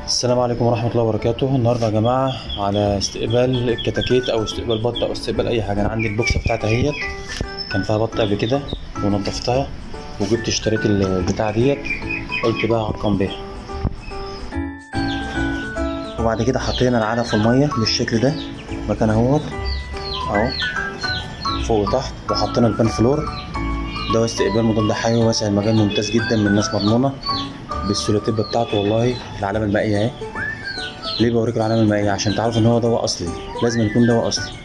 السلام عليكم ورحمة الله وبركاته النهاردة يا جماعة على استقبال الكتاكيت أو استقبال بط أو استقبال أي حاجة أنا عندي البوكسة بتاعتي اهيت كان فيها بط قبل كده ونضفتها وجبت اشتريت البتاعة ديت قلت بقى أعقم بيها وبعد كده حطينا العلف في المية بالشكل ده مكان اهوت أهو فوق وتحت وحطينا البان فلور ده استقبال مضاد حيوي واسع المجال ممتاز جدا من ناس مضمونة بالسولوتيب بتاعته والله العلامة المائية اهي ليه بوريك العلامة المائية عشان تعرف ان هو دواء اصلي لازم يكون دواء اصلي